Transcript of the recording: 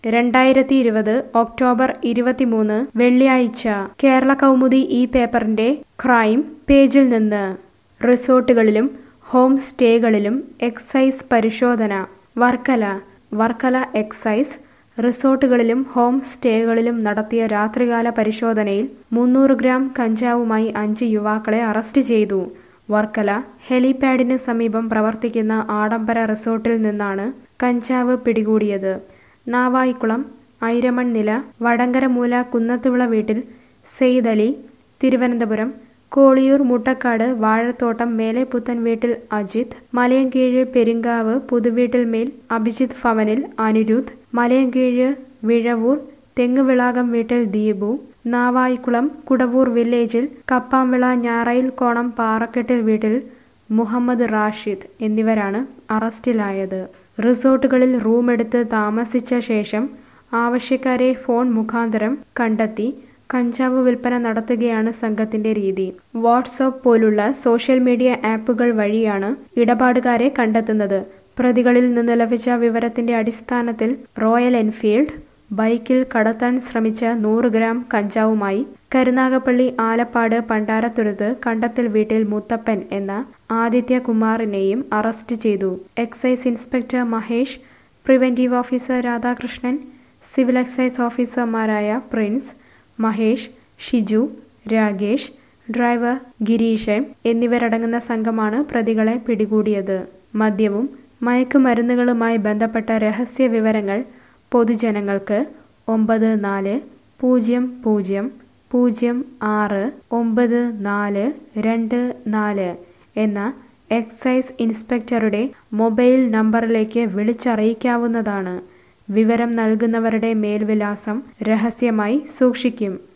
രണ്ടായിരത്തി ഇരുപത് ഒക്ടോബർ ഇരുപത്തിമൂന്ന് വെള്ളിയാഴ്ച കേരള കൗമുദി ഈ പേപ്പറിന്റെ ക്രൈം പേജിൽ നിന്ന് റിസോർട്ടുകളിലും ഹോം സ്റ്റേകളിലും എക്സൈസ് പരിശോധന വർക്കല വർക്കല എക്സൈസ് റിസോർട്ടുകളിലും ഹോം സ്റ്റേകളിലും നടത്തിയ രാത്രികാല പരിശോധനയിൽ മുന്നൂറ് ഗ്രാം കഞ്ചാവുമായി അഞ്ച് യുവാക്കളെ അറസ്റ്റ് ചെയ്തു വർക്കല ഹെലിപാഡിന് സമീപം പ്രവർത്തിക്കുന്ന ആഡംബര റിസോർട്ടിൽ നിന്നാണ് കഞ്ചാവ് പിടികൂടിയത് നാവായിക്കുളം ഐരമൺ നില വടങ്കരമൂല കുന്നത്തുവിള വീട്ടിൽ സെയ്ദ് അലി തിരുവനന്തപുരം കോളിയൂർ മുട്ടക്കാട് വാഴത്തോട്ടം മേലെ പുത്തൻ വീട്ടിൽ അജിത് മലയൻകീഴ് പെരിങ്കാവ് പുതുവീട്ടിൽ മേൽ അഭിജിത്ത് ഭവനിൽ അനിരുദ്ധ് മലയൻകീഴ് വിഴവൂർ തെങ്ങുവിളാകം വീട്ടിൽ ദീപു നാവായിക്കുളം കുടവൂർ വില്ലേജിൽ കപ്പാംവിള ഞാറയിൽ കോണം പാറക്കെട്ടിൽ വീട്ടിൽ മുഹമ്മദ് റാഷിദ് എന്നിവരാണ് അറസ്റ്റിലായത് റിസോർട്ടുകളിൽ റൂമെടുത്ത് താമസിച്ച ശേഷം ആവശ്യക്കാരെ ഫോൺ മുഖാന്തരം കണ്ടെത്തി കഞ്ചാവ് വിൽപ്പന നടത്തുകയാണ് സംഘത്തിന്റെ രീതി വാട്സപ്പ് പോലുള്ള സോഷ്യൽ മീഡിയ ആപ്പുകൾ വഴിയാണ് ഇടപാടുകാരെ കണ്ടെത്തുന്നത് പ്രതികളിൽ നിന്ന് ലഭിച്ച വിവരത്തിന്റെ അടിസ്ഥാനത്തിൽ റോയൽ എൻഫീൽഡ് ബൈക്കിൽ കടത്താൻ ശ്രമിച്ച നൂറ് ഗ്രാം കഞ്ചാവുമായി കരുനാഗപ്പള്ളി ആലപ്പാട് പണ്ടാരത്തുരുത്ത് കണ്ടത്തിൽ വീട്ടിൽ മുത്തപ്പൻ എന്ന ആദിത്യ കുമാറിനെയും അറസ്റ്റ് ചെയ്തു excise inspector Mahesh preventive officer Radhakrishnan civil excise ഓഫീസർമാരായ പ്രിൻസ് മഹേഷ് ഷിജു രാഗേഷ് ഡ്രൈവർ ഗിരീഷൻ എന്നിവരടങ്ങുന്ന സംഘമാണ് പ്രതികളെ പിടികൂടിയത് മദ്യവും മയക്കുമരുന്നുകളുമായി ബന്ധപ്പെട്ട രഹസ്യ വിവരങ്ങൾ പൊതുജനങ്ങൾക്ക് ഒമ്പത് നാല് പൂജ്യം പൂജ്യം പൂജ്യം ആറ് ഒമ്പത് നാല് രണ്ട് നാല് എന്ന എക്സൈസ് ഇൻസ്പെക്ടറുടെ മൊബൈൽ നമ്പറിലേക്ക് വിളിച്ചറിയിക്കാവുന്നതാണ് വിവരം നൽകുന്നവരുടെ മേൽവിലാസം രഹസ്യമായി സൂക്ഷിക്കും